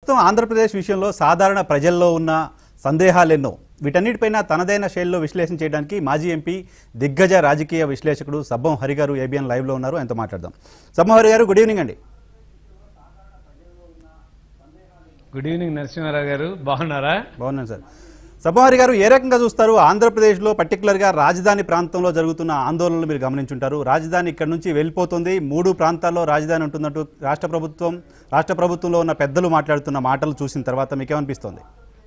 ప్రస్తుతం ఆంధ్రప్రదేశ్ విషయంలో సాధారణ ప్రజల్లో ఉన్న సందేహాలెన్నో వీటన్నిటిపైన తనదైన శైలిలో విశ్లేషణ చేయడానికి మాజీ ఎంపీ దిగ్గజ రాజకీయ విశ్లేషకుడు సబ్బం హరి గారు ఏబిఎన్ లైవ్లో ఉన్నారు ఆయనతో మాట్లాడదాం సబ్బం హరి గారు గుడ్ ఈవినింగ్ అండి గుడ్ ఈవినింగ్ నరసింహారావు గారు బాగున్నారా బాగున్నాను సార్ సబ్బం హరి గారు ఏ రకంగా చూస్తారు ఆంధ్రప్రదేశ్లో పర్టికులర్గా రాజధాని ప్రాంతంలో జరుగుతున్న ఆందోళనలు మీరు గమనించుంటారు రాజధాని ఇక్కడ నుంచి వెళ్ళిపోతుంది మూడు ప్రాంతాల్లో రాజధాని ఉంటున్నట్టు రాష్ట్ర ప్రభుత్వం రాష్ట్ర ప్రభుత్వంలో ఉన్న పెద్దలు మాట్లాడుతున్న మాటలు చూసిన తర్వాత మీకేమనిపిస్తోంది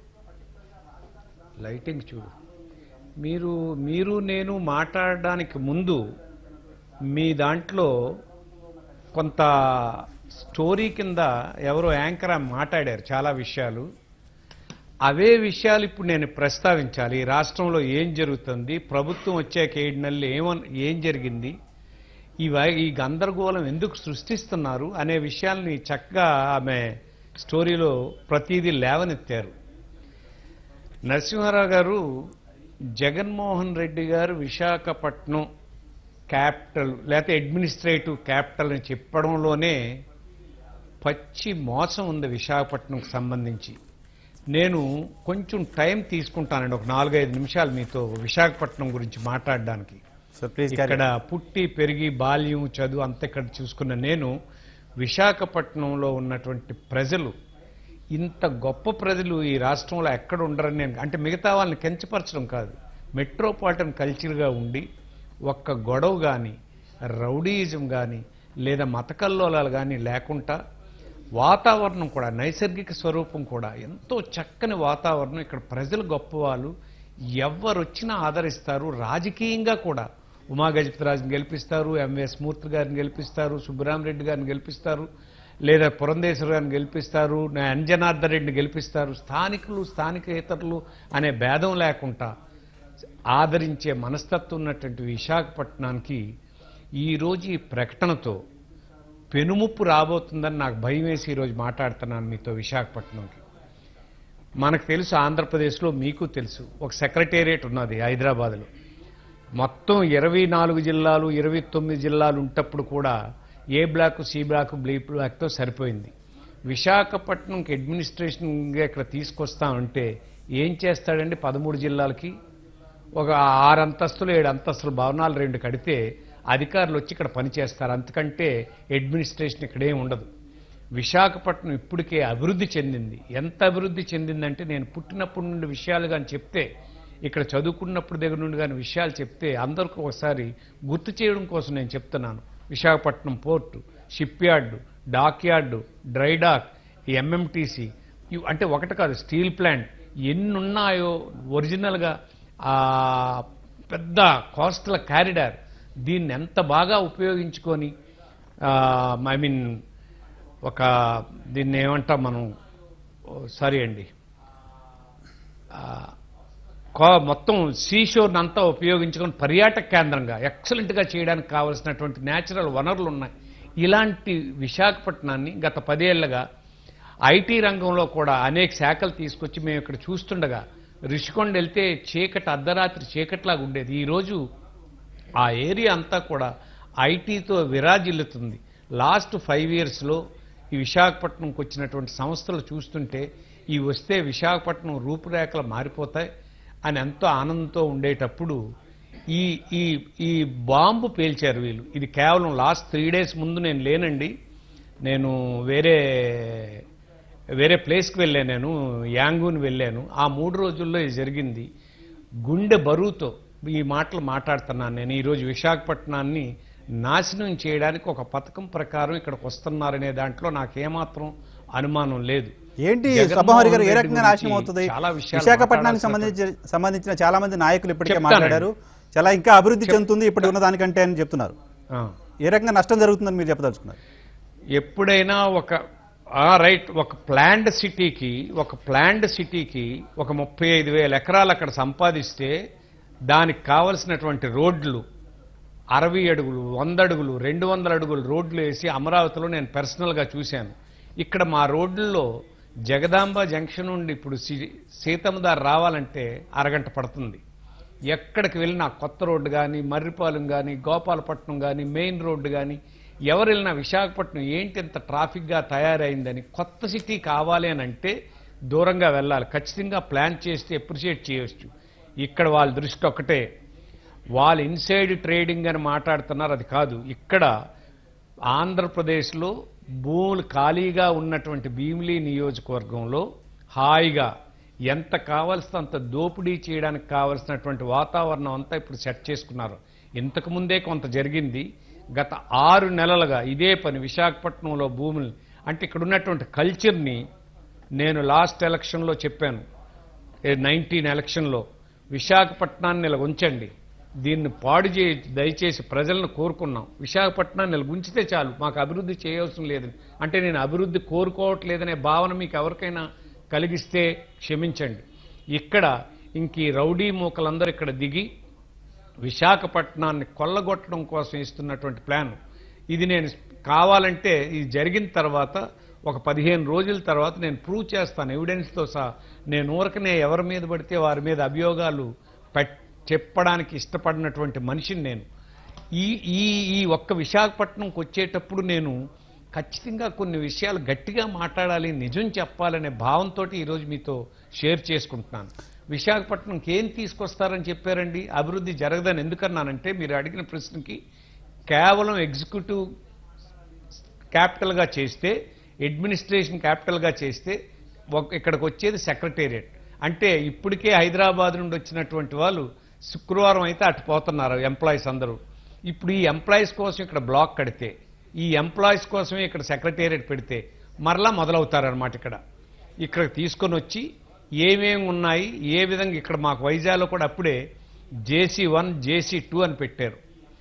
లైటింగ్ చూడు మీరు మీరు నేను మాట్లాడడానికి ముందు మీ దాంట్లో కొంత స్టోరీ కింద ఎవరో యాంకర్ ఆమె మాట్లాడారు చాలా విషయాలు అవే విషయాలు ఇప్పుడు నేను ప్రస్తావించాలి ఈ రాష్ట్రంలో ఏం జరుగుతుంది ప్రభుత్వం వచ్చాక ఏడు నెలలు ఏమన్ ఏం జరిగింది ఇవ ఈ గందరగోళం ఎందుకు సృష్టిస్తున్నారు అనే విషయాల్ని చక్కగా ఆమె స్టోరీలో ప్రతిదీ లేవనెత్తారు నరసింహారావు గారు జగన్మోహన్ రెడ్డి గారు విశాఖపట్నం క్యాపిటల్ లేకపోతే అడ్మినిస్ట్రేటివ్ క్యాపిటల్ అని చెప్పడంలోనే పచ్చి మోసం ఉంది విశాఖపట్నంకి సంబంధించి నేను కొంచెం టైం తీసుకుంటానండి ఒక నాలుగైదు నిమిషాలు మీతో విశాఖపట్నం గురించి మాట్లాడడానికి సార్ ప్లీజ్ ఇక్కడ పుట్టి పెరిగి బాల్యం చదువు అంత ఇక్కడ చూసుకున్న నేను విశాఖపట్నంలో ఉన్నటువంటి ప్రజలు ఇంత గొప్ప ప్రజలు ఈ రాష్ట్రంలో ఎక్కడ ఉండరని నేను అంటే మిగతా వాళ్ళని కించపరచడం కాదు మెట్రోపాలిటన్ కల్చర్గా ఉండి ఒక్క గొడవ కానీ రౌడీయిజం కానీ లేదా మత కల్లోలాలు కానీ లేకుండా వాతావరణం కూడా నైసర్గిక స్వరూపం కూడా ఎంతో చక్కని వాతావరణం ఇక్కడ ప్రజలు గొప్పవాళ్ళు ఎవరు వచ్చినా ఆదరిస్తారు రాజకీయంగా కూడా ఉమా గజపతిరాజుని గెలిపిస్తారు ఎంఎస్ మూర్తి గారిని గెలిపిస్తారు సుబ్బరామరెడ్డి గారిని గెలిపిస్తారు లేదా పురంధేశ్వర గారిని గెలిపిస్తారు నా అంజనార్దన్ రెడ్డిని గెలిపిస్తారు స్థానికులు స్థానికేతరులు అనే భేదం లేకుండా ఆదరించే మనస్తత్వం ఉన్నటువంటి విశాఖపట్నానికి ఈరోజు ఈ ప్రకటనతో పెనుముప్పు రాబోతుందని నాకు భయం వేసి ఈరోజు మాట్లాడుతున్నాను మీతో విశాఖపట్నంకి మనకు తెలుసు ఆంధ్రప్రదేశ్లో మీకు తెలుసు ఒక సెక్రటేరియట్ ఉన్నది హైదరాబాద్లో మొత్తం ఇరవై నాలుగు జిల్లాలు ఇరవై తొమ్మిది జిల్లాలు ఉంటప్పుడు కూడా ఏ బ్లాక్ సి బ్లాక్ బ్లీ బ్లాక్తో సరిపోయింది విశాఖపట్నంకి అడ్మినిస్ట్రేషన్గా ఇక్కడ తీసుకొస్తామంటే ఏం చేస్తాడండి పదమూడు జిల్లాలకి ఒక ఆరు అంతస్తులు ఏడు అంతస్తులు భవనాలు రెండు కడితే అధికారులు వచ్చి ఇక్కడ పనిచేస్తారు అంతకంటే అడ్మినిస్ట్రేషన్ ఇక్కడేం ఉండదు విశాఖపట్నం ఇప్పటికే అభివృద్ధి చెందింది ఎంత అభివృద్ధి చెందిందంటే నేను పుట్టినప్పటి నుండి విషయాలు కానీ చెప్తే ఇక్కడ చదువుకున్నప్పుడు దగ్గర నుండి కానీ విషయాలు చెప్తే అందరికీ ఒకసారి గుర్తు చేయడం కోసం నేను చెప్తున్నాను Visakhapatnam port ship yard dock yard dry dock ఈ ఎంఎంటీసీ ఇవి అంటే ఒకటి కాదు స్టీల్ ప్లాంట్ ఎన్ని ఉన్నాయో ఒరిజినల్గా ఆ పెద్ద కోస్టల్ కారిడార్ దీన్ని ఎంత బాగా ఉపయోగించుకొని ఐ మీన్ ఒక దీన్ని ఏమంటాం మనం సారీ అండి ఆ, కో- మొత్తం సీషోర్ని అంతా ఉపయోగించుకొని పర్యాటక కేంద్రంగా ఎక్సలెంట్గా చేయడానికి కావలసినటువంటి న్యాచురల్ వనరులు ఉన్నాయి ఇలాంటి విశాఖపట్నాన్ని గత పదేళ్లుగా ఐటీ రంగంలో కూడా అనేక శాఖలు తీసుకొచ్చి మేము ఇక్కడ చూస్తుండగా రిషికొండ వెళ్తే చీకటి అర్ధరాత్రి చీకట్లాగా ఉండేది ఈరోజు ఆ ఏరియా అంతా కూడా ఐటీతో విరాజిల్లుతుంది లాస్ట్ ఫైవ్ ఇయర్స్లో ఈ విశాఖపట్నంకి వచ్చినటువంటి సంస్థలు చూస్తుంటే ఈ వస్తే విశాఖపట్నం రూపురేఖలు మారిపోతాయి అని ఎంతో ఆనందంతో ఉండేటప్పుడు ఈ ఈ ఈ బాంబు పేల్చారు వీళ్ళు ఇది కేవలం లాస్ట్ త్రీ డేస్ ముందు నేను లేనండి నేను వేరే వేరే ప్లేస్కి వెళ్ళాను నేను యాంగూన్ వెళ్ళాను ఆ మూడు రోజుల్లో ఇది జరిగింది గుండె బరువుతో ఈ మాటలు మాట్లాడుతున్నాను నేను ఈరోజు విశాఖపట్నాన్ని నాశనం చేయడానికి ఒక పథకం ప్రకారం ఇక్కడికి వస్తున్నారనే దాంట్లో నాకేమాత్రం అనుమానం లేదు ఏంటి జగన్మోహన్ సబ్బహరి గారు ఏ రెడ్డి రకంగా గురించి నాశనం అవుతుంది చాలా విషయాలు విశాఖపట్నానికి మాట్లాడాల్సిన సంబంధించి సంబంధించిన చాలా మంది నాయకులు ఇప్పటికే చెప్తానండి. మాట్లాడారు చాలా ఇంకా అభివృద్ధి చెందుతుంది ఇప్పుడు ఉన్న దానికంటే అని చెప్తున్నారు ఆ. ఏ రకంగా నష్టం జరుగుతుందని మీరు చెప్పదలుచుకున్నారు ఎప్పుడైనా ఒక ఆ రైట్ ఒక ప్లాండ్ సిటీకి ఒక ప్లాండ్ సిటీకి ఒక ముప్పై ఐదు వేల ఎకరాలు అక్కడ సంపాదిస్తే దానికి కావలసినటువంటి రోడ్లు అరవై అడుగులు వంద అడుగులు రెండు వందల అడుగులు రోడ్లు వేసి అమరావతిలో నేను పర్సనల్గా చూశాను ఇక్కడ మా రోడ్లలో జగదాంబ జంక్షన్ నుండి ఇప్పుడు సి- సీతమ్మదారు రావాలంటే అరగంట పడుతుంది ఎక్కడికి వెళ్ళినా కొత్త రోడ్డు కానీ మర్రిపాలెం కానీ గోపాలపట్నం కానీ మెయిన్ రోడ్డు కానీ ఎవరు వెళ్ళినా విశాఖపట్నం ఏంటి ఇంత ట్రాఫిక్గా తయారైందని కొత్త సిటీ కావాలి అని అంటే దూరంగా వెళ్ళాలి ఖచ్చితంగా ప్లాన్ చేస్తే అప్రిషియేట్ చేయవచ్చు ఇక్కడ వాళ్ళ దృష్టి ఒకటే వాళ్ళు ఇన్సైడ్ ట్రేడింగ్ అని మాట్లాడుతున్నారు అది కాదు ఇక్కడ ఆంధ్రప్రదేశ్లో భూములు ఖాళీగా ఉన్నటువంటి భీమిలీ నియోజకవర్గంలో హాయిగా ఎంత కావలసిన అంత దోపిడీ చేయడానికి కావలసినటువంటి వాతావరణం అంతా ఇప్పుడు సెట్ చేసుకున్నారు ఇంతకు ముందే కొంత జరిగింది గత ఆరు నెలలుగా ఇదే పని విశాఖపట్నంలో భూములు అంటే ఇక్కడ ఉన్నటువంటి కల్చర్ని నేను లాస్ట్ ఎలక్షన్లో చెప్పాను నైన్టీన్ ఎలక్షన్లో విశాఖపట్నాన్ని ఇలా ఉంచండి దీన్ని పాడు చే దయచేసి ప్రజలను కోరుకున్నాం విశాఖపట్నాన్ని ఇలా ఉంచితే చాలు మాకు అభివృద్ధి చేయవలసిన లేదు అంటే నేను అభివృద్ధి కోరుకోవట్లేదనే భావన మీకు ఎవరికైనా కలిగిస్తే క్షమించండి ఇక్కడ ఇంక ఈ రౌడీ మూకలందరూ ఇక్కడ దిగి విశాఖపట్నాన్ని కొల్లగొట్టడం కోసం ఇస్తున్నటువంటి ప్లాన్ ఇది నేను కావాలంటే ఇది జరిగిన తర్వాత ఒక పదిహేను రోజుల తర్వాత నేను ప్రూవ్ చేస్తాను ఎవిడెన్స్తో సహా నేను ఊరకనే ఎవరి మీద పడితే వారి మీద అభియోగాలు పెట్ చెప్పడానికి ఇష్టపడినటువంటి మనిషిని నేను ఈ ఈ ఈ ఒక్క విశాఖపట్నంకి వచ్చేటప్పుడు నేను ఖచ్చితంగా కొన్ని విషయాలు గట్టిగా మాట్లాడాలి నిజం చెప్పాలనే భావంతో ఈరోజు మీతో షేర్ చేసుకుంటున్నాను విశాఖపట్నంకి ఏం తీసుకొస్తారని చెప్పారండి అభివృద్ధి జరగదని ఎందుకన్నానంటే మీరు అడిగిన ప్రశ్నకి కేవలం ఎగ్జిక్యూటివ్ క్యాపిటల్గా చేస్తే అడ్మినిస్ట్రేషన్ క్యాపిటల్గా చేస్తే ఒక- ఇక్కడికి వచ్చేది సెక్రటేరియట్ అంటే ఇప్పటికే హైదరాబాద్ నుండి వచ్చినటువంటి వాళ్ళు శుక్రవారం అయితే అటు పోతున్నారు ఎంప్లాయీస్ అందరూ ఇప్పుడు ఈ ఎంప్లాయీస్ కోసం ఇక్కడ బ్లాక్ కడితే ఈ ఎంప్లాయీస్ కోసమే ఇక్కడ సెక్రటేరియట్ పెడితే మరలా మొదలవుతారనమాట ఇక్కడ ఇక్కడ తీసుకొని వచ్చి ఏమేమి ఉన్నాయి ఏ విధంగా ఇక్కడ మాకు వైజాగ్లో కూడా అప్పుడే జేసీ వన్ జేసీ టూ అని పెట్టారు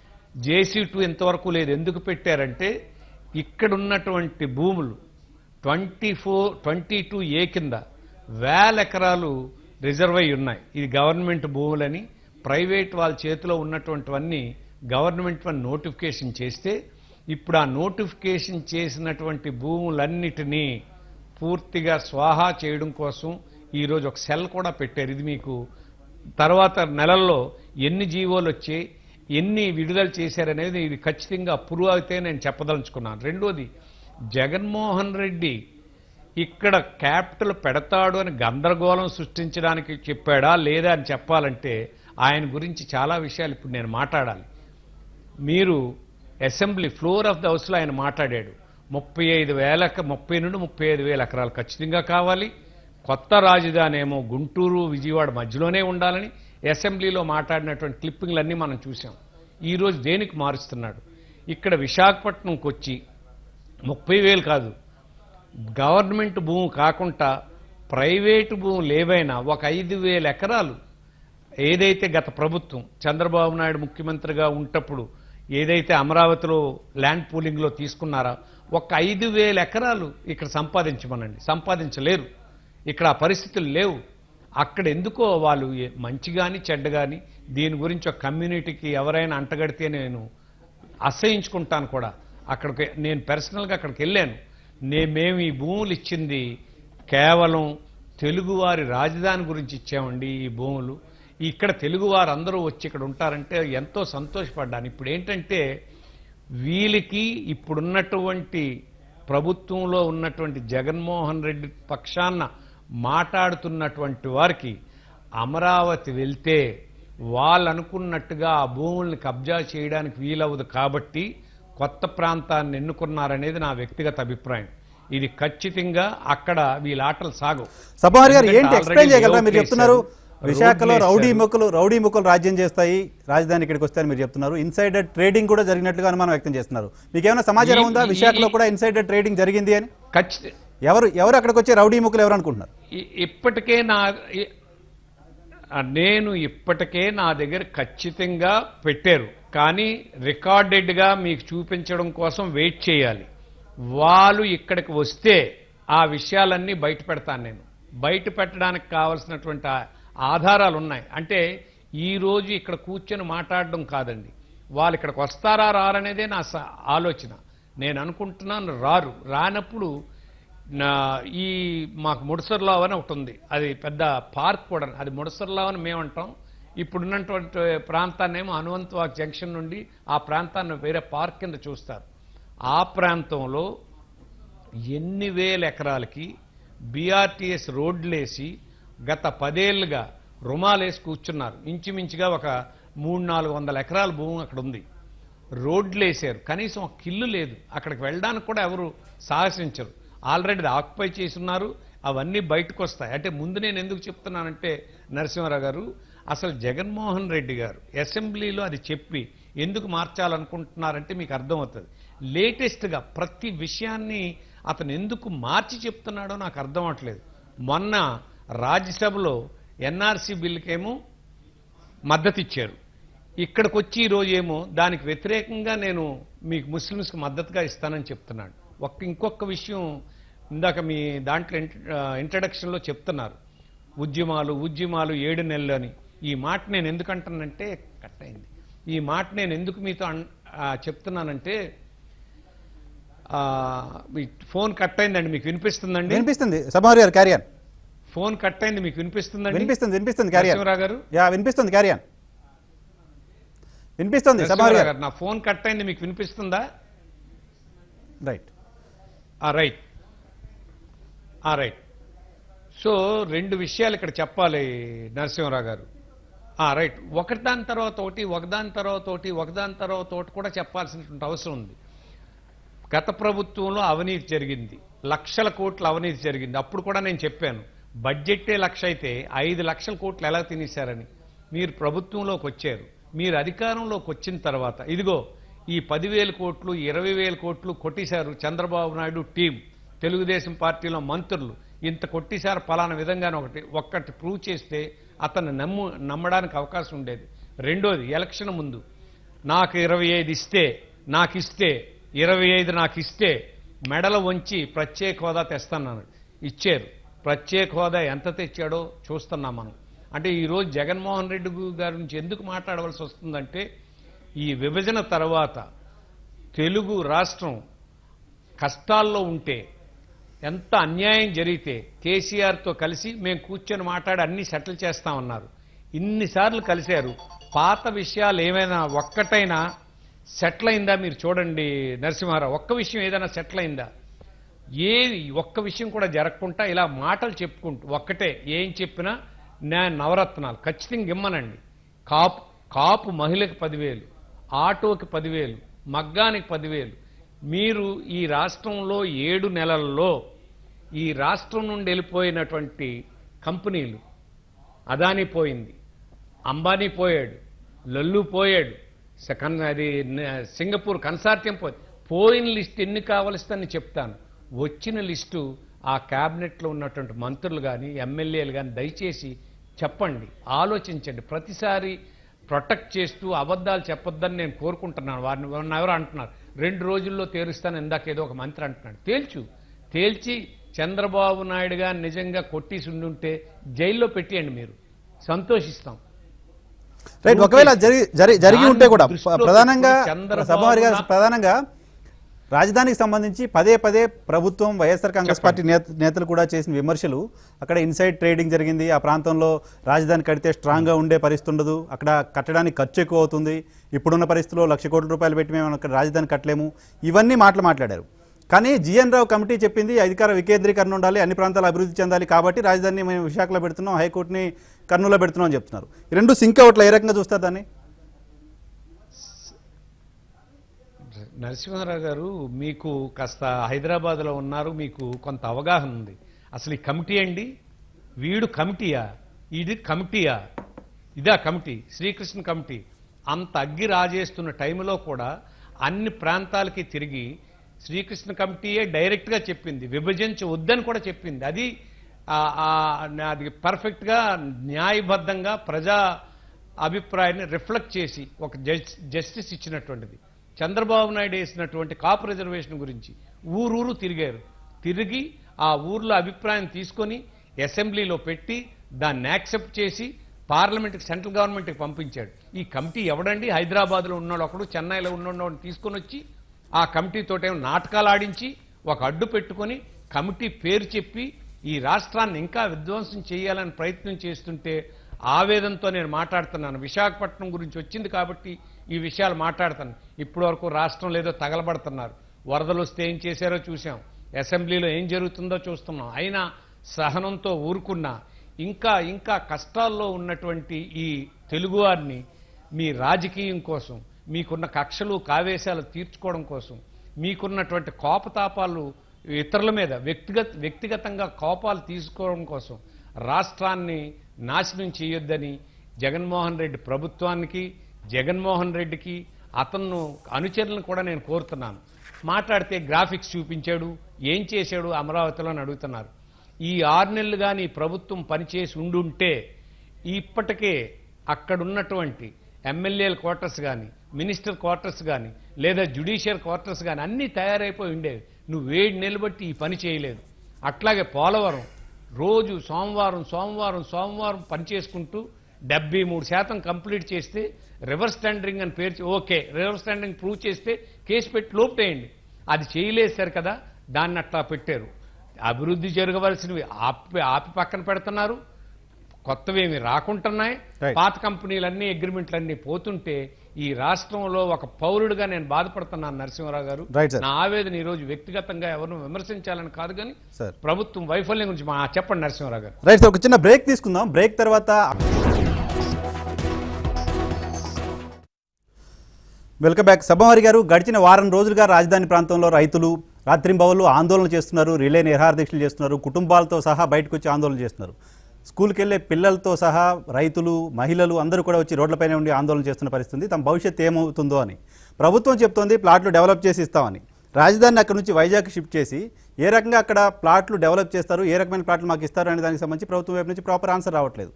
జేసీ టూ ఇంతవరకు లేదు ఎందుకు పెట్టారంటే ఇక్కడ ఉన్నటువంటి భూములు twenty four twenty two A కింద వేల ఎకరాలు రిజర్వ్ అయి ఉన్నాయి ఇది గవర్నమెంట్ భూములని ప్రైవేట్ వాళ్ళ చేతిలో ఉన్నటువంటివన్నీ గవర్నమెంట్ వన్ నోటిఫికేషన్ చేస్తే ఇప్పుడు ఆ నోటిఫికేషన్ చేసినటువంటి భూములన్నిటినీ పూర్తిగా స్వాహా చేయడం కోసం ఈరోజు ఒక సెల్ కూడా పెట్టారు ఇది మీకు తర్వాత నెలల్లో ఎన్ని జీవోలు వచ్చాయి ఎన్ని విడుదల చేశారనేది ఇది ఖచ్చితంగా అప్రూవ్ అయితే నేను చెప్పదలుచుకున్నాను రెండోది జగన్మోహన్ రెడ్డి ఇక్కడ క్యాపిటల్ పెడతాడు అని గందరగోళం సృష్టించడానికి చెప్పాడా లేదా అని చెప్పాలంటే ఆయన గురించి చాలా విషయాలు ఇప్పుడు నేను మాట్లాడాలి మీరు అసెంబ్లీ ఫ్లోర్ ఆఫ్ ద హౌస్లో ఆయన మాట్లాడాడు ముప్పై ఐదు వేల ముప్పై నుండి ముప్పై ఐదు వేల ఎకరాలు ఖచ్చితంగా కావాలి కొత్త రాజధాని ఏమో గుంటూరు విజయవాడ మధ్యలోనే ఉండాలని అసెంబ్లీలో మాట్లాడినటువంటి క్లిప్పింగ్లన్నీ మనం చూసాం ఈరోజు దేనికి మారుస్తున్నాడు ఇక్కడ విశాఖపట్నంకి వచ్చి ముప్పై వేలు కాదు గవర్నమెంట్ భూమి కాకుండా ప్రైవేటు భూములు ఏవైనా ఒక ఐదు వేల ఎకరాలు ఏదైతే గత ప్రభుత్వం చంద్రబాబు నాయుడు ముఖ్యమంత్రిగా ఉంటప్పుడు ఏదైతే అమరావతిలో ల్యాండ్ పూలింగ్లో తీసుకున్నారో ఒక ఐదు వేల ఎకరాలు ఇక్కడ సంపాదించమనండి సంపాదించలేరు ఇక్కడ ఆ పరిస్థితులు లేవు అక్కడ ఎందుకో వాళ్ళు ఏ- మంచి కానీ చెడ్డ కానీ దీని గురించి ఒక కమ్యూనిటీకి ఎవరైనా అంటగడితే నేను అసహించుకుంటాను కూడా అక్కడికి నేను పర్సనల్గా అక్కడికి వెళ్ళాను నే మేము ఈ భూములు ఇచ్చింది కేవలం తెలుగువారి రాజధాని గురించి ఇచ్చామండి ఈ భూములు ఇక్కడ తెలుగువారు అందరూ వచ్చి ఇక్కడ ఉంటారంటే ఎంతో సంతోషపడ్డాను ఇప్పుడు ఏంటంటే వీళ్ళకి ఇప్పుడున్నటువంటి ప్రభుత్వంలో ఉన్నటువంటి జగన్మోహన్ రెడ్డి పక్షాన మాట్లాడుతున్నటువంటి వారికి అమరావతి వెళ్తే వాళ్ళు అనుకున్నట్టుగా ఆ భూముల్ని కబ్జా చేయడానికి వీలవదు కాబట్టి కొత్త ప్రాంతాన్ని ఎన్నుకున్నారనేది నా వ్యక్తిగత అభిప్రాయం ఇది ఖచ్చితంగా అక్కడ వీళ్ళ ఆటలు సాగవు సభారి గారు ఎందుకంటే ఏంటి already ఎక్స్ప్లెయిన్ చేయగలరా layout మీరు చెప్తున్నారు వేశారు, విశాఖలో రోడ్లు రౌడీ వేశారు. ముక్కలు రౌడీ ముక్కలు రాజ్యం చేస్తాయి రాజధాని ఇక్కడికి వస్తాయని మీరు చెప్తున్నారు ఇన్సైడర్ ట్రేడింగ్ కూడా జరిగినట్లుగా అనుమానం వ్యక్తం చేస్తున్నారు మీకు ఏమైనా సమాచారం ఈ- ఉందా ఈ- విశాఖలో ఈ- కూడా ఇన్సైడర్ ట్రేడింగ్ జరిగింది అని ఖచ్చితంగా ఎవరు ఎవరు అక్కడికి వచ్చే రౌడీ ముక్కలు ఎవరు అనుకుంటున్నారు ఇ- ఇప్పటికే నా ఇ- ఆ, నేను ఇప్పటికే నా దగ్గర ఖచ్చితంగా పెట్టారు కానీ రికార్డెడ్గా మీకు చూపించడం కోసం వెయిట్ చేయాలి వాళ్ళు ఇక్కడికి వస్తే ఆ విషయాలన్నీ బయట పెడతాను నేను బయట పెట్టడానికి కావలసినటువంటి ఆ- ఆధారాలు ఉన్నాయి అంటే ఈ రోజు ఇక్కడ కూర్చొని మాట్లాడడం కాదండి వాళ్ళు ఇక్కడికి వస్తారా రారనేదే నా స- ఆలోచన నేను అనుకుంటున్నాను రారు రానప్పుడు నా ఈ మాకు ముడసర్లావ్ అని ఒకటి ఉంది అది పెద్ద పార్క్ కూడా అది ముడసర్లావ్ అని మేము అంటాం ఇప్పుడున్నటువంటి ప్రాంతాన్ని ఏమో హనుమంతవాక్ జంక్షన్ నుండి ఆ ప్రాంతాన్ని వేరే పార్క్ కింద చూస్తారు ఆ ప్రాంతంలో ఎన్ని వేల ఎకరాలకి బీఆర్టీఎస్ రోడ్లేసి గత పదేళ్లుగా రుమాలేసి కూర్చున్నారు ఇంచుమించుగా ఒక మూడు నాలుగు వందల ఎకరాల భూమి అక్కడ ఉంది రోడ్లు వేసారు కనీసం ఒక కిల్లు లేదు అక్కడికి వెళ్ళడానికి కూడా ఎవరు సాహసించరు ఆల్రెడీ ఆక్యుపై చేసి ఉన్నారు అవన్నీ బయటకు వస్తాయి అంటే ముందు నేను ఎందుకు చెప్తున్నానంటే నరసింహారావు గారు అసలు జగన్మోహన్ రెడ్డి గారు అసెంబ్లీలో అది చెప్పి ఎందుకు మార్చాలనుకుంటున్నారంటే మీకు అర్థమవుతుంది లేటెస్ట్గా ప్రతి విషయాన్ని అతను ఎందుకు మార్చి చెప్తున్నాడో నాకు అర్థం అవట్లేదు మొన్న రాజ్యసభలో ఎన్ఆర్సీ బిల్లుకేమో మద్దతు ఇచ్చారు ఇక్కడికి వచ్చి ఈరోజు ఏమో దానికి వ్యతిరేకంగా నేను మీకు ముస్లిమ్స్కి మద్దతుగా ఇస్తానని చెప్తున్నాను ఒక్క ఇంకొక విషయం ఇందాక మీ దాంట్లో ఇంట్రడక్షన్లో చెప్తున్నారు ఉద్యమాలు ఉద్యమాలు ఏడు నెలలు అని ఈ మాట నేను ఎందుకు అంటానంటే కట్ అయింది ఈ మాట నేను ఎందుకు మీతో అన్- ఆ, చెప్తున్నానంటే ఆ, మీ ఫోన్ కట్ అయిందండి మీకు వినిపిస్తుందండి వినిపిస్తుంది సభారి గారు క్యారియన్ ఫోన్ కట్ అయింది మీకు వినిపిస్తుందండి వినిపిస్తుంది వినిపిస్తుంది క్యారియన్ నరసింహరావు గారు యా వినిపిస్తుంది క్యారియన్ వినిపిస్తుంది సభారి నరసింహరావు గారు గారు నా ఫోన్ కట్ అయింది మీకు వినిపిస్తుందా రైట్ ఆ రైట్ ఆ రైట్ సో రెండు విషయాలు ఇక్కడ చెప్పాలి నరసింహరావు గారు ఆ రైట్ ఒకదాని తర్వాత ఒకటి ఒకదాని తర్వాత ఒకటి ఒకదాని తర్వాత ఒకటి కూడా చెప్పాల్సినటువంటి అవసరం ఉంది గత ప్రభుత్వంలో అవినీతి జరిగింది లక్షల కోట్ల అవినీతి జరిగింది అప్పుడు కూడా నేను చెప్పాను బడ్జెట్టే లక్ష అయితే ఐదు లక్షల కోట్లు ఎలా తినేశారని మీరు ప్రభుత్వంలోకి వచ్చారు మీరు అధికారంలోకి వచ్చిన తర్వాత ఇదిగో ఈ పదివేల కోట్లు ఇరవై వేల కోట్లు కొట్టేశారు చంద్రబాబు నాయుడు టీం తెలుగుదేశం పార్టీలో మంత్రులు ఇంత కొట్టేశారు పలానా విధంగానే ఒకటి ఒక్కటి ప్రూవ్ చేస్తే అతను నమ్ము నమ్మడానికి అవకాశం ఉండేది రెండోది ఎలక్షన్ ముందు నాకు ఇరవై ఐదు ఇస్తే నాకు ఇస్తే ఇరవై ఐదు నాకు ఇస్తే మెడల వంచి ప్రత్యేక హోదా తెస్తాను ఇచ్చారు ప్రత్యేక హోదా ఎంత తెచ్చాడో చూస్తున్నాం మనం అంటే ఈరోజు జగన్మోహన్ రెడ్డి గారి నుంచి ఎందుకు మాట్లాడవలసి వస్తుందంటే ఈ విభజన తర్వాత తెలుగు రాష్ట్రం కష్టాల్లో ఉంటే ఎంత అన్యాయం జరిగితే కేసీఆర్తో కలిసి మేము కూర్చొని మాట్లాడి అన్ని సెటిల్ చేస్తామన్నారు ఇన్నిసార్లు కలిశారు పాత విషయాలు ఏమైనా ఒక్కటైనా సెటిల్ అయిందా మీరు చూడండి నరసింహారావు ఒక్క విషయం ఏదైనా సెటిల్ అయిందా ఏ ఒక్క విషయం కూడా జరగకుండా ఇలా మాటలు చెప్పుకుంటూ ఒక్కటే ఏం చెప్పినా నేను నవరత్నాలు ఖచ్చితంగా ఇమ్మనండి కాపు కాపు మహిళకి పదివేలు ఆటోకి పదివేలు మగ్గానికి పదివేలు మీరు ఈ రాష్ట్రంలో ఏడు నెలల్లో ఈ రాష్ట్రం నుండి వెళ్ళిపోయినటువంటి కంపెనీలు అదానీ పోయింది అంబానీ పోయాడు లల్లు పోయాడు సెకన్ అది న- సింగపూర్ కన్సార్టియం పోయింది పోయిన లిస్ట్ ఎన్ని కావలసిందని చెప్తాను వచ్చిన లిస్టు ఆ క్యాబినెట్లో ఉన్నటువంటి మంత్రులు కానీ ఎమ్మెల్యేలు కానీ దయచేసి చెప్పండి ఆలోచించండి ప్రతిసారి ప్రొటెక్ట్ చేస్తూ అబద్ధాలు చెప్పొద్దని నేను కోరుకుంటున్నాను వారిని వారిని ఎవరు అంటున్నారు రెండు రోజుల్లో తేలుస్తాను ఇందాక ఏదో ఒక మంత్రి అంటున్నాడు తేల్చు తేల్చి చంద్రబాబు నాయుడు గారు నిజంగా కొట్టేసి ఉండుంటే జైల్లో పెట్టేయండి మీరు సంతోషిస్తాం రైట్ ఒకవేళ జరిగి జరి- జరిగి ఉంటే కూడా దాన్ని దృష్టిలో ప్రధానంగా పెట్టుకుని చంద్రబాబు సభారి గారు నా- ప్రధానంగా రాజధానికి సంబంధించి పదే పదే ప్రభుత్వం వైఎస్ఆర్ కాంగ్రెస్ చెప్పండి. పార్టీ నేత- నేతలు కూడా చేసిన విమర్శలు అక్కడ ఇన్సైడ్ ట్రేడింగ్ జరిగింది ఆ ప్రాంతంలో రాజధాని కడితే స్ట్రాంగ్గా ఉండే పరిస్థితి ఉండదు అక్కడ కట్టడానికి ఖర్చు ఎక్కువ అవుతుంది ఇప్పుడున్న పరిస్థితిలో లక్ష కోట్ల రూపాయలు పెట్టి మేము అక్కడ రాజధాని కట్టలేము ఇవన్నీ మాటలు మాట్లాడారు కానీ జిఎన్ రావు కమిటీ చెప్పింది అధికార వికేంద్రీకరణ ఉండాలి అన్ని ప్రాంతాలు అభివృద్ధి చెందాలి కాబట్టి రాజధానిని మేము విశాఖలో పెడుతున్నాం హైకోర్టుని కర్నూలులో పెడుతున్నాం అని చెప్తున్నారు ఈ రెండు సింక్ అవుట్ల ఏ రకంగా చూస్తారు దాన్ని నరసింహారావు గారు మీకు కాస్త హైదరాబాద్లో ఉన్నారు మీకు కొంత అవగాహన ఉంది అసలు ఈ కమిటీ అండి వీడు కమిటీయా ఇది కమిటీయా ఇదా కమిటీ శ్రీకృష్ణ కమిటీ అంత అగ్గి రాజేస్తున్న టైంలో కూడా అన్ని ప్రాంతాలకి తిరిగి శ్రీకృష్ణ కమిటీయే డైరెక్ట్గా చెప్పింది విభజించ వద్దని కూడా చెప్పింది అది ఆ- ఆ- అది పర్ఫెక్ట్గా న్యాయబద్ధంగా ప్రజా అభిప్రాయాన్ని రిఫ్లెక్ట్ చేసి ఒక జస్- జస్టిస్ ఇచ్చినటువంటిది చంద్రబాబు నాయుడు వేసినటువంటి కాపు రిజర్వేషన్ గురించి ఊరూరు తిరిగారు తిరిగి ఆ ఊర్లో అభిప్రాయం తీసుకొని అసెంబ్లీలో పెట్టి దాన్ని యాక్సెప్ట్ చేసి పార్లమెంట్కి సెంట్రల్ గవర్నమెంట్కి పంపించాడు ఈ కమిటీ ఎవడండి హైదరాబాద్లో ఉన్నాడు ఒకడు చెన్నైలో ఉన్నాడు తీసుకొని వచ్చి ఆ కమిటీతోటేమో నాటకాలు ఆడించి ఒక అడ్డు పెట్టుకొని కమిటీ పేరు చెప్పి ఈ రాష్ట్రాన్ని ఇంకా విధ్వంసం చేయాలని ప్రయత్నం చేస్తుంటే ఆవేదనతో నేను మాట్లాడుతున్నాను విశాఖపట్నం గురించి వచ్చింది కాబట్టి ఈ విషయాలు మాట్లాడతాను ఇప్పటి వరకు రాష్ట్రం లేదో తగలబడుతున్నారు వరదలు వస్తే ఏం చేశారో చూసాం అసెంబ్లీలో ఏం జరుగుతుందో చూస్తున్నాం అయినా సహనంతో ఊరుకున్నా ఇంకా ఇంకా కష్టాల్లో ఉన్నటువంటి ఈ తెలుగువారిని మీ రాజకీయం కోసం మీకున్న కక్షలు కావేశాలు తీర్చుకోవడం కోసం మీకున్నటువంటి కోపతాపాలు ఇతరుల మీద వ్యక్తిగత వ్యక్తిగతంగా కోపాలు తీసుకోవడం కోసం రాష్ట్రాన్ని నాశనం చేయొద్దని జగన్మోహన్ రెడ్డి ప్రభుత్వానికి జగన్మోహన్ రెడ్డికి అతను అనుచరులను కూడా నేను కోరుతున్నాను మాట్లాడితే గ్రాఫిక్స్ చూపించాడు ఏం చేశాడు అమరావతిలో అని అడుగుతున్నారు ఈ ఆరు నెలలు కానీ ప్రభుత్వం పనిచేసి ఉండుంటే ఇప్పటికే అక్కడున్నటువంటి ఎమ్మెల్యేల క్వార్టర్స్ కానీ మినిస్టర్ క్వార్టర్స్ కానీ లేదా జ్యుడిషియల్ క్వార్టర్స్ కానీ అన్నీ తయారైపోయి ఉండేవి నువ్వు వేడి నిలబట్టి ఈ పని చేయలేదు అట్లాగే పోలవరం రోజు సోమవారం సోమవారం సోమవారం పని చేసుకుంటూ డెబ్బై మూడు శాతం కంప్లీట్ చేస్తే రివర్స్ టెండరింగ్ అని పేరు చె- ఓకే రివర్స్ టెండరింగ్ ప్రూవ్ చేస్తే కేసు పెట్టి లోపేయండి అది చేయలేశారు కదా దాన్ని అట్లా పెట్టారు అభివృద్ధి జరగవలసినవి ఆపి ఆపి పక్కన పెడుతున్నారు కొత్తవేమి రాకుంటున్నాయి Right. పాత కంపెనీలన్నీ అగ్రిమెంట్లన్నీ పోతుంటే ఈ రాష్ట్రంలో ఒక పౌరుడిగా నేను బాధపడుతున్నాను నరసింహారావు గారు Right, sir. నా ఆవేదన ఈ రోజు వ్యక్తిగతంగా ఎవరిని విమర్శించాలని కాదు కానీ సార్ ప్రభుత్వం వైఫల్యం గురించి మా చెప్పండి నరసింహారావు గారు రైట్ సార్ ఒక చిన్న బ్రేక్ తీసుకుందాం బ్రేక్ తర్వాత వెల్కమ్ బ్యాక్ సభాహరి గారు గడిచిన వారం రోజులుగా రాజధాని ప్రాంతంలో రైతులు రాత్రింబవళ్ళు ఆందోళన చేస్తున్నారు రిలే నిరాహారదీక్షలు చేస్తున్నారు కుటుంబాలతో సహా బయటకు వచ్చి ఆందోళన చేస్తున్నారు స్కూల్కి వెళ్ళే పిల్లలతో సహా రైతులు మహిళలు అందరూ కూడా వచ్చి రోడ్లపైన ఉండి ఆందోళన చేస్తున్న పరిస్థితి ఉంది. తమ భవిష్యత్తు ఏమవుతుందో అని ప్రభుత్వం చెప్తోంది ప్లాట్లు డెవలప్ చేసి ఇస్తామని రాజధానిని అక్కడ నుంచి వైజాగ్ షిఫ్ట్ చేసి ఏ రకంగా అక్కడ ప్లాట్లు డెవలప్ చేస్తారు ఏ రకమైన ప్లాట్లు మాకు ఇస్తారు అనే దానికి సంబంధించి ప్రభుత్వం వైపు నుంచి ప్రాపర్ ఆన్సర్ రావట్లేదు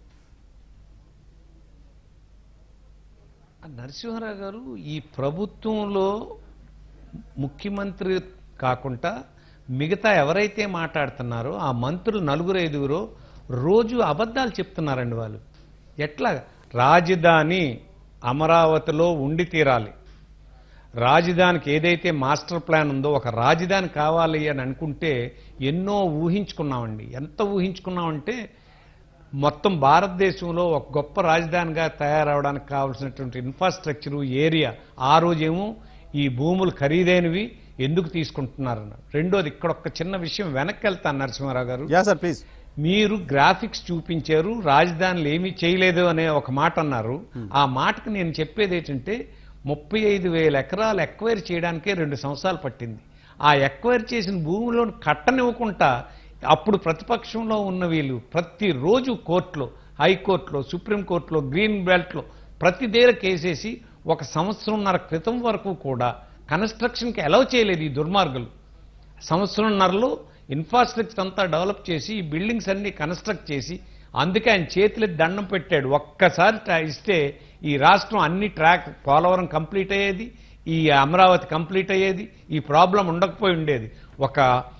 నరసింహారావు గారు ఈ ప్రభుత్వంలో ముఖ్యమంత్రి కాకుండా మిగతా ఎవరైతే మాట్లాడుతున్నారో ఆ మంత్రులు నలుగురు ఐదుగురు రోజు అబద్ధాలు చెప్తున్నారండి వాళ్ళు ఎట్లా రాజధాని అమరావతిలో ఉండి తీరాలి రాజధానికి ఏదైతే మాస్టర్ ప్లాన్ ఉందో ఒక రాజధాని కావాలి అని అనుకుంటే ఎన్నో ఊహించుకున్నామండి ఎంత ఊహించుకున్నామంటే మొత్తం భారతదేశంలో ఒక గొప్ప రాజధానిగా తయారవడానికి కావాల్సినటువంటి ఇన్ఫ్రాస్ట్రక్చరు ఏరియా ఆ రోజేమో ఈ భూములు ఖరీదైనవి ఎందుకు తీసుకుంటున్నారన్న రెండోది ఇక్కడ ఒక చిన్న విషయం వెనక్కి వెళ్తాను నరసింహారావు గారు యా సార్ ప్లీజ్ మీరు గ్రాఫిక్స్ చూపించారు రాజధానులు ఏమీ చేయలేదు అనే ఒక మాట అన్నారు ఆ మాటకు నేను చెప్పేది ఏంటంటే ముప్పై ఐదు వేల ఎకరాలు ఎక్వైర్ చేయడానికే రెండు సంవత్సరాలు పట్టింది ఆ ఎక్వైర్ చేసిన భూమిలోని కట్టనివ్వకుండా అప్పుడు ప్రతిపక్షంలో ఉన్న వీళ్ళు ప్రతిరోజు కోర్టులో హైకోర్టులో సుప్రీంకోర్టులో గ్రీన్ బెల్ట్లో ప్రతి దగ్గర కేసేసి ఒక సంవత్సరంన్నర క్రితం వరకు కూడా కన్స్ట్రక్షన్కి అలౌ చేయలేదు ఈ దుర్మార్గులు సంవత్సరంన్నరలో ఇన్ఫ్రాస్ట్రక్చర్ అంతా డెవలప్ చేసి ఈ బిల్డింగ్స్ అన్ని కన్స్ట్రక్ట్ చేసి అందుకే ఆయన చేతులు దండం పెట్టాడు ఒక్కసారి ట్రా- ఇస్తే ఈ రాష్ట్రం అన్ని ట్రాక్ పోలవరం కంప్లీట్ అయ్యేది ఈ అమరావతి కంప్లీట్ అయ్యేది ఈ ప్రాబ్లం ఉండకపోయి ఉండేది ఒక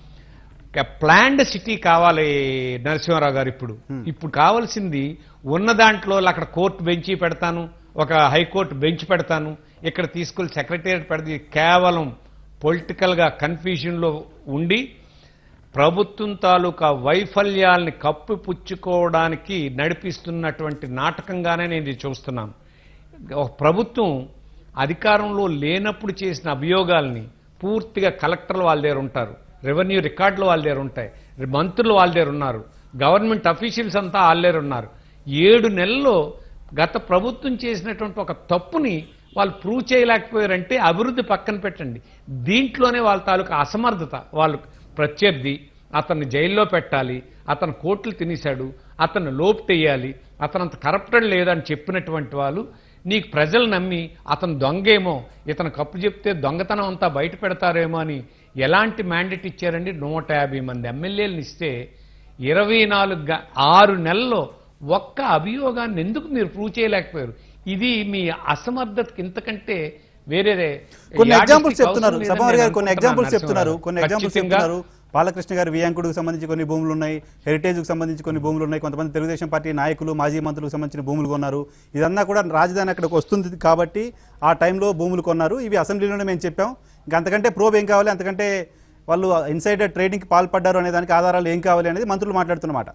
ప్లాండ్ సిటీ కావాలి నరసింహారావు గారు ఇప్పుడు ఇప్పుడు కావాల్సింది ఉన్న దాంట్లో అక్కడ కోర్టు బెంచి పెడతాను ఒక హైకోర్టు బెంచ్ పెడతాను ఇక్కడ తీసుకెళ్లి సెక్రటేరియట్ పెడితే కేవలం పొలిటికల్గా కన్ఫ్యూజన్లో ఉండి ప్రభుత్వం తాలూకా వైఫల్యాల్ని కప్పిపుచ్చుకోవడానికి నడిపిస్తున్నటువంటి నాటకంగానే నేను ఇది చూస్తున్నాను ఒక ప్రభుత్వం అధికారంలో లేనప్పుడు చేసిన అభియోగాల్ని పూర్తిగా కలెక్టర్లు వాళ్ళ దగ్గర ఉంటారు రెవెన్యూ రికార్డులు వాళ్ళ దగ్గర ఉంటాయి మంత్రులు వాళ్ళ దగ్గర ఉన్నారు గవర్నమెంట్ అఫీషియల్స్ అంతా వాళ్ళ దగ్గర ఉన్నారు ఏడు నెలల్లో గత ప్రభుత్వం చేసినటువంటి ఒక తప్పుని వాళ్ళు ప్రూవ్ చేయలేకపోయారంటే అభివృద్ధి పక్కన పెట్టండి దీంట్లోనే వాళ్ళ తాలూకా అసమర్థత వాళ్ళు ప్రత్యర్థి అతన్ని జైల్లో పెట్టాలి అతను కోట్లు తినేశాడు అతను లోపుటెయ్యాలి అతను అంత కరప్టెడ్ లేదని చెప్పినటువంటి వాళ్ళు నీకు ప్రజలు నమ్మి అతను దొంగేమో ఇతను కప్పు చెప్తే దొంగతనం అంతా బయట పెడతారేమో అని ఎలాంటి మ్యాండేట్ ఇచ్చారండి నూట యాభై మంది ఎమ్మెల్యేలను ఇస్తే ఇరవై నాలుగు గ- ఆరు నెలల్లో ఒక్క అభియోగాన్ని ఎందుకు మీరు ప్రూవ్ చేయలేకపోయారు ఇది మీ అసమర్థతకి ఇంతకంటే వేరే కొన్ని యాడిస్టిక్ ఎగ్జాంపుల్స్ చెప్తున్నారు అవసరం లేదని సభావారి గారు నేను కొన్ని అనుకుంటున్నాను ఎగ్జాంపుల్స్ చెప్తున్నారు నరసింహారావు. కొన్ని ఎగ్జాంపుల్స్ ఖచ్చితంగా చెప్తున్నారు బాలకృష్ణ గారు వియాంకుడికి సంబంధించి కొన్ని భూములు ఉన్నాయి హెరిటేజ్కి సంబంధించి కొన్ని భూములు ఉన్నాయి కొంతమంది తెలుగుదేశం పార్టీ నాయకులు మాజీ మంత్రులకు సంబంధించిన భూములు కొన్నారు ఇదంతా కూడా రాజధాని అక్కడికి వస్తుంది కాబట్టి ఆ టైంలో భూములు కొన్నారు ఇవి అసెంబ్లీలోనే మేము చెప్పాం ఇంకా అంతకంటే ప్రోబ్ ఏం కావాలి అంతకంటే వాళ్ళు ఇన్సైడర్ ట్రేడింగ్కి పాల్పడ్డారు అనే దానికి ఆధారాలు ఏం కావాలి అనేది మంత్రులు మాట్లాడుతున్నమాట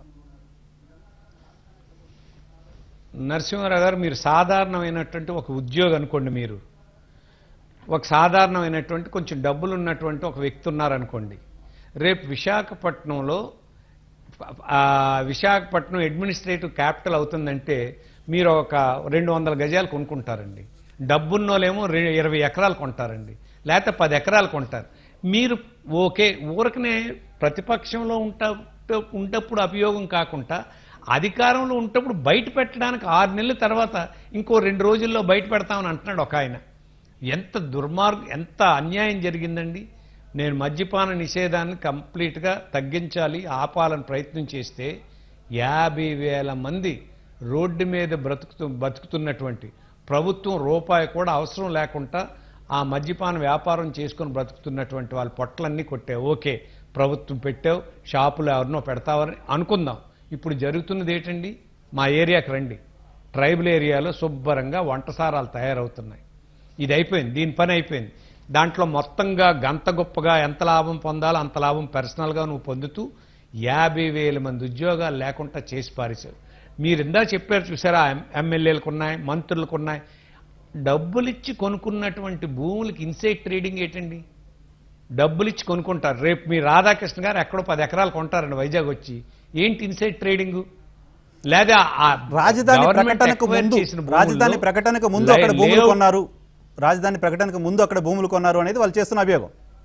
నరసింహారావు గారు మీరు సాధారణమైనటువంటి ఒక ఉద్యోగి అనుకోండి మీరు ఒక సాధారణమైనటువంటి కొంచెం డబ్బులు ఉన్నటువంటి ఒక వ్యక్తి ఉన్నారనుకోండి రేపు విశాఖపట్నంలో ఆ, విశాఖపట్నం అడ్మినిస్ట్రేటివ్ క్యాపిటల్ అవుతుందంటే మీరు ఒక రెండు వందల గజాలు కొనుక్కుంటారండి డబ్బున్నోలేమో రె- ఇరవై ఎకరాలు కొంటారండి లేకపోతే పది ఎకరాలు కొంటారు మీరు ఓకే ఊరకనే ప్రతిపక్షంలో ఉంటా ఉంటప్పుడు అభియోగం కాకుండా అధికారంలో ఉంటప్పుడు బయట పెట్టడానికి ఆరు నెలల తర్వాత ఇంకో రెండు రోజుల్లో బయట పెడతామని అంటున్నాడు ఒక ఆయన ఎంత దుర్మార్గం ఎంత అన్యాయం జరిగిందండి నేను మద్యపాన నిషేధాన్ని కంప్లీట్గా తగ్గించాలి ఆపాలని ప్రయత్నం చేస్తే యాభై వేల మంది రోడ్డు మీద బ్రతుకుతూ బతుకుతున్నటువంటి ప్రభుత్వం రూపాయి కూడా అవసరం లేకుండా ఆ మద్యపాన వ్యాపారం చేసుకొని బ్రతుకుతున్నటువంటి వాళ్ళ పొట్టలన్నీ కొట్టావు ఓకే ప్రభుత్వం పెట్టావు షాపులు ఎవరినో పెడతావని అనుకుందాం ఇప్పుడు జరుగుతున్నది ఏంటండి మా ఏరియాకి రండి ట్రైబల్ ఏరియాలో శుభ్రంగా వంటసారాలు తయారవుతున్నాయి ఇది అయిపోయింది దీని పని అయిపోయింది దాంట్లో మొత్తంగా గంత గొప్పగా ఎంత లాభం పొందాలో అంత లాభం పర్సనల్గా నువ్వు పొందుతూ యాభై వేల మంది ఉద్యోగాలు లేకుండా చేసి పారేశారు మీరు ఇందా చెప్పారు చూసారా ఎం- ఎమ్మెల్యేలకు ఉన్నాయి మంత్రులకు ఉన్నాయి డబ్బులిచ్చి కొనుక్కున్నటువంటి భూములకి ఇన్సైడ్ ట్రేడింగ్ ఏంటండి డబ్బులిచ్చి కొనుక్కుంటారు రేపు మీ రాధాకృష్ణ గారు ఎక్కడో పది ఎకరాలు కొంటారండి వైజాగ్ వచ్చి ఏంటి ఇన్సైడ్ ట్రేడింగ్ లేదా ఆ రాజధాని government ప్రకటనకు acquire ముందు చేసిన భూముల్లో రాజధాని ప్రకటనకు ముందు లే- అక్కడ భూములు layout- కొన్నారు రాజధాని ప్రకటనకు ముందు అక్కడ భూములు కొన్నారు అనేది వాళ్ళు చేస్తున్న అభియోగం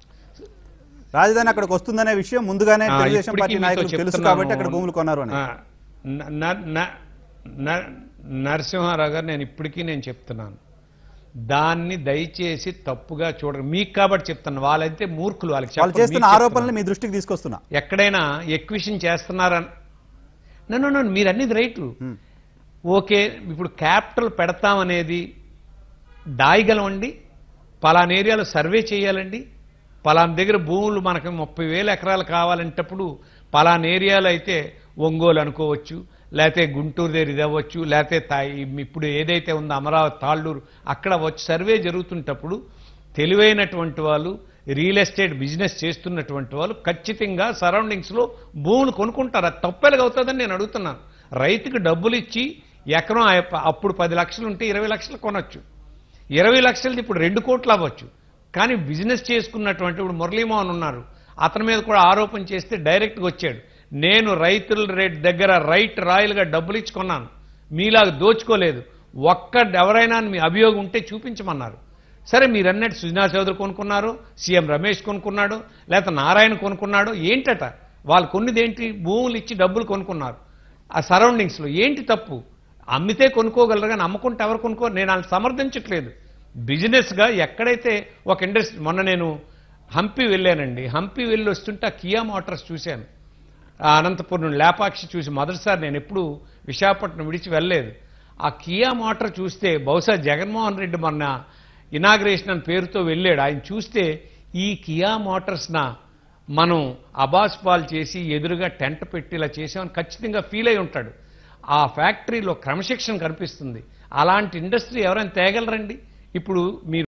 రాజధాని అక్కడికి వస్తుందనే విషయం ముందుగానే ఆ, తెలుగుదేశం ఇప్పటికీ పార్టీ మీతో నాయకులకు తెలుసు చెప్తున్నాను. కాబట్టి అక్కడ భూములు కొన్నారు అని ఆ, న- న- న- న- నరసింహారావు గారు నేను ఇప్పటికీ నేను చెప్తున్నాను దాన్ని దయచేసి తప్పుగా చూడరు మీకు కాబట్టి చెప్తాను వాళ్ళైతే మూర్ఖులు వాళ్ళకి వాళ్ళు చెప్పను, చేస్తున్న మీకు ఆరోపణలు చెప్తున్నాను. మీ దృష్టికి తీసుకొస్తున్నా ఎక్కడైనా ఎక్విషన్ చేస్తున్నారని నన్ను నన్ను మీరు అన్నది రైట్ Hmm. ఓకే ఇప్పుడు క్యాపిటల్ పెడతామనేది దాయగలమండి పలానా ఏరియాలో సర్వే చేయాలండి పలానా దగ్గర భూములు మనకు ముప్పై వేల ఎకరాలు కావాలంటప్పుడు పలానా ఏరియాలో అయితే ఒంగోలు అనుకోవచ్చు లేకపోతే గుంటూరు దగ్గర ఇది అవ్వచ్చు లేకపోతే తా- ఇప్పుడు ఏదైతే ఉందో అమరావతి తాళ్ళూరు అక్కడ వచ్చి సర్వే జరుగుతుంటప్పుడు తెలివైనటువంటి వాళ్ళు రియల్ ఎస్టేట్ బిజినెస్ చేస్తున్నటువంటి వాళ్ళు ఖచ్చితంగా సరౌండింగ్స్లో భూములు కొనుక్కుంటారు అది తప్పెలుగా అవుతుందని నేను అడుగుతున్నాను రైతుకి డబ్బులు ఇచ్చి ఎకరం ఆ- అప్పుడు పది లక్షలు ఉంటే ఇరవై లక్షలు కొనొచ్చు ఇరవై లక్షలది ఇప్పుడు రెండు కోట్లు అవ్వచ్చు కానీ బిజినెస్ చేసుకున్నటువంటి ఇప్పుడు మురళీమోహన్ ఉన్నారు అతని మీద కూడా ఆరోపణ చేస్తే డైరెక్ట్గా వచ్చాడు నేను రైతుల రేట్ దగ్గర రైట్ రాయల్గా డబ్బులు ఇచ్చి కొన్నాను మీలాగా దోచుకోలేదు ఒక్క ఎవరైనా మీ అభియోగం ఉంటే చూపించమన్నారు సరే మీరు అన్నట్టు సుజనా చౌదరి కొనుక్కున్నారు సీఎం రమేష్ కొనుక్కున్నాడు లేకపోతే నారాయణ కొనుక్కున్నాడు ఏంటట వాళ్ళు కొన్నిది ఏంటి భూములు ఇచ్చి డబ్బులు కొనుక్కున్నారు ఆ సరౌండింగ్స్లో ఏంటి తప్పు అమ్మితే కొనుక్కోగలరు కానీ అమ్ముకుంటే ఎవరు కొనుక్కో నేను వాళ్ళని సమర్థించట్లేదు బిజినెస్గా ఎక్కడైతే ఒక ఇండస్ట్రీ మొన్న నేను హంపి వెళ్ళానండి హంపి వెళ్ళి వస్తుంటే ఆ కియా మోటార్స్ చూశాను ఆ అనంతపురం లేపాక్షి చూసి మొదటిసారి నేను ఎప్పుడు విశాఖపట్నం విడిచి వెళ్ళలేదు ఆ కియా మోటార్ చూస్తే బహుశా జగన్మోహన్ రెడ్డి మొన్న ఇనాగ్రేషన్ అని పేరుతో వెళ్ళాడు ఆయన చూస్తే ఈ కియా మోటార్స్న మనం అబాస్ పాల్ చేసి ఎదురుగా టెంట్ పెట్టి ఇలా చేసామని ఖచ్చితంగా ఫీల్ అయి ఉంటాడు ఆ ఫ్యాక్టరీలో క్రమశిక్షణ కనిపిస్తుంది అలాంటి ఇండస్ట్రీ ఎవరైనా తేగలరండి ఇప్పుడు మీరు